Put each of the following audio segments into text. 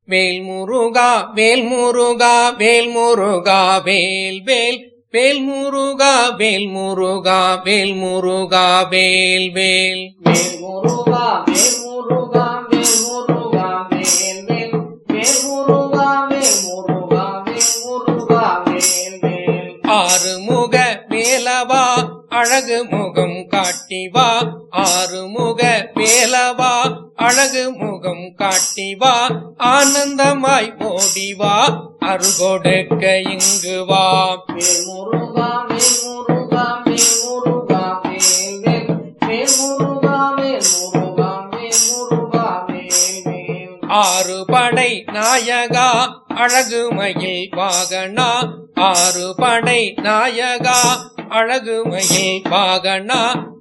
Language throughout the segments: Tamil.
வேல் முருகா வேல் முருகா வேல் முருகா வேல் வேல் வேல் முருகா வேல் முருகா வேல் முருகா வேல் வேல் வேல் முருகா வேல் முருகா வேல் முருகா வேல் வேல் வேல் முருகா வேல் முருகா வேல் முருகா வேல் வேல் ஆறுமுக வேலவா அழகு முகம் காட்டி வா ஆறுமுக வேலவா அழகு முகம் காட்டி வா ஆனந்தமாய் ஓடி வா அருகொடுக்க இங்கு வா வேல் முருகா வேல் முருகா வேல் முருகா வேல் வேல் வேல் முருகா வேல் முருகா வேல் முருகா வேல் வேல் ஆறு படை நாயகா அழகு மயில் வாகனா ஆறு படை நாயகா அழகு மயில் வாகனா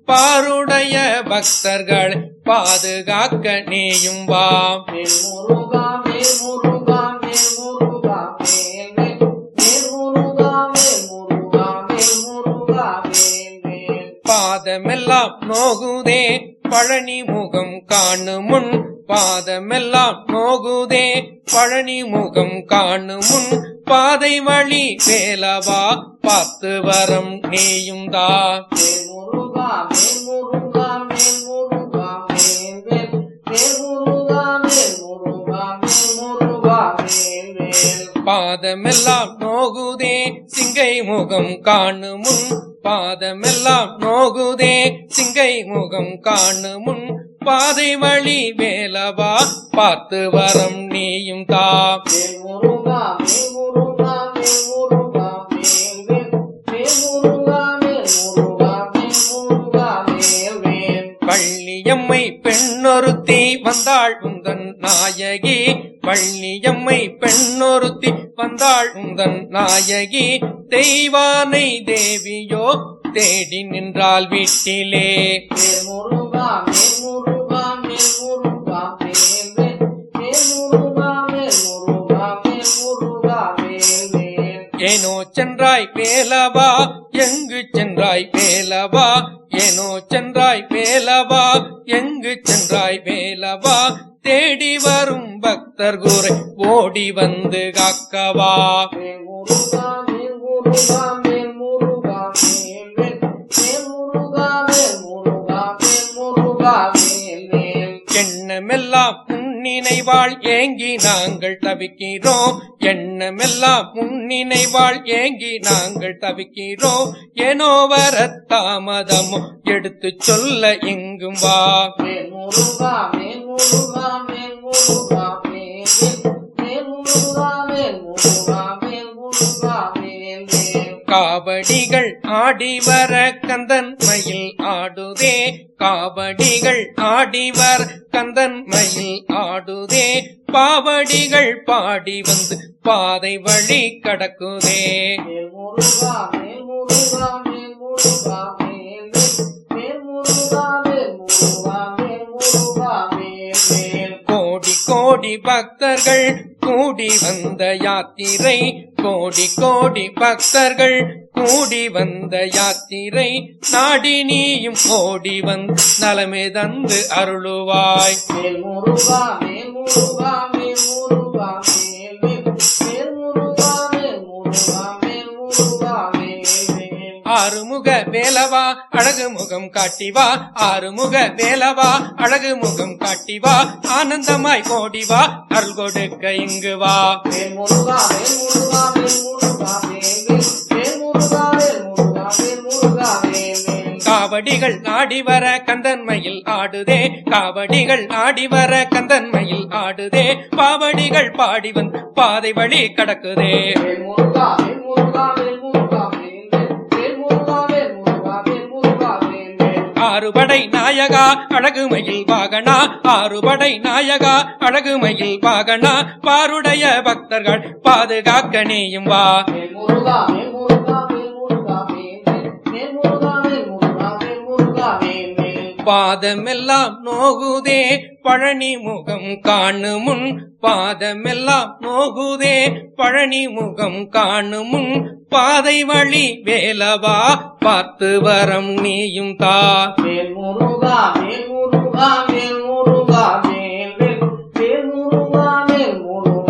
பாருடைய பக்தர்கள் பாதுகாக்க நீயும் வா வேல் முருகா வேல் முருகா வேல் முருகா வேல் வேல் வேல் முருகா வேல் முருகா வேல் முருகா வேல் வேல் பாதமெல்லாம் நோகுதே பழனி முகம் காணு முன் பாதமெல்லாம் நோகுதே பழனி முகம் காணு முன் பாதை வழி வேலவா பார்த்து வரம் நீயும் தா வேல் முருகா வேல் முருகா வேல் முருகா வேல் வேல் வேல் முருகா வேல் முருகா வேல் முருகா வேல் வேல் பாதமெல்லாம் நோகுதே சிங்கை முகம் காணு முன் பாதமெல்லாம் நோகுதே சிங்கை முகம் காணு முன் பாதை வழி வேலவா பார்த்து வரம் நீயும் தா வேல் முருகா வேல் முருகா வேல் முருகா வேல் வேல் வேல் முருகா வேல் முருகா வேல் முருகா வேல் வேல் பள்ளியம்மை பெண்ணொருத்தி வந்தாள் உந்தன் நாயகி பள்ளியம்மை பெண்ணொருத்தி வந்தாள் உந்தன் நாயகி தெய்வானை தேவியோ தேடி நின்றாள் வீட்டிலே வேல் முருகா வேல் முருகா வேல் முருகா வேல் வேல் வேல் முருகா வேல் முருகா வேல் முருகா வேல் வேல் ஏனோ சென்றாய் வேலவா எங்கு சென்றாய் வேலவா ஏனோ சென்றாய் வேலவா எங்கு சென்றாய் வேலவா தேடி வரும் பக்தர் குறை ஓடி வந்து காக்கவா வேல் முருகா வேல் முருகா வேல் முருகா வேல் வேல் வேல் முருகா வேல் முருகா வேல் முருகா வேல் வேல் எண்ணமெல்லாம் முன்னினைவாள் ஏங்கி நாங்கள் தவிக்கிறோம் எண்ணமெல்லாம் முன்னினைவாள் ஏங்கி நாங்கள் தவிக்கிறோம் ஏனோ வர தாமதமோ எடுத்து சொல்ல இங்கும் வா வேல் முருகா வேல் முருகா வேல் முருகா வேல் வேல் வேல் முருகா வேல் முருகா வேல் முருகா வேல் வேல் காவடிகள் ஆடி வர கந்தன் மயில் ஆடுதே காவடிகள் ஆடி வர கந்தன் மயில் ஆடுதே பாவடிகள் பாடி வந்து பாதை வழி கடக்குதே வேல் முருகா வேல் முருகா வேல் முருகா வேல் வேல் வேல் முருகா வேல் முருகா வேல் முருகா வேல் வேல் கோடி கோடி பக்தர்கள் கூடி வந்த யாத்திரை கோடி கோடி பக்தர்கள் கூடி வந்த யாத்திரை நாடி நீயும் ஓடி வந்து நலமே தந்து அருளுவாய் வேல் முருகா வேல் முருகா வேல் முருகா வேல் வேல் வேல் முருகா வேல் முருகா வேல் முருகா வேல் வேல் ஆறுமுக வேலவா அழகு முகம் காட்டி வா ஆறுமுக வேலவா அழகு முகம் காட்டி வா ஆனந்தமாய் கோடி வா அருள் கொடுக்க இங்கு வா வேல் முருகா வேல் முருகா வேல் முருகா வேல் வேல் வேல் முருகா வேல் முருகா வேல் முருகா வேல் வேல் காவடிகள் ஆடி வர கந்தன்மையில் ஆடுதே காவடிகள் ஆடி வர கந்தன்மையில் ஆடுதே பாவடிகள் பாடி வந்து பாதை வழி கடக்குதே வேல் முருகா வேல் முருகா வேல் முருகா வேல் வேல் வேல் முருகா வேல் முருகா வேல் முருகா வேல் வேல் ஆறுபடை நாயகா அழகுமயில் வாகனா ஆறுபடை நாயகா அழகுமயில் வாகனா பாருடைய பக்தர்கள் பாதுகாக்க நீயும் வா வேல் முருகா வேல் முருகா வேல் முருகா வேல் வேல் வேல் முருகா வேல் முருகா வேல் முருகா வேல் வேல் பாதமெல்லாம் நோகுதே பழனி முகம் காணு முன் பாதமெல்லாம் நோகுதே பழனி முகம் காணு முன் பாதை வழி வேலவா பார்த்து வரம் நீயும் தா வேல் முருகா வேல் முருகா வேல் முருகா வேல் வேல் வேல் முருகா வேல் முருகா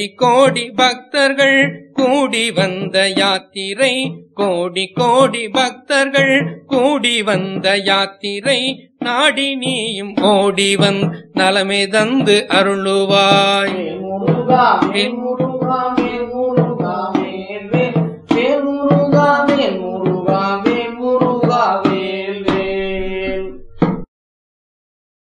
கோடி கோடி பக்தர்கள் கூடி வந்த யாத்திரை கோடி கோடி பக்தர்கள் கூடி வந்த யாத்திரை நாடி நீயும் ஓடி வந் நலமே தந்து அருளுவாய் வேல் முருகா வேல்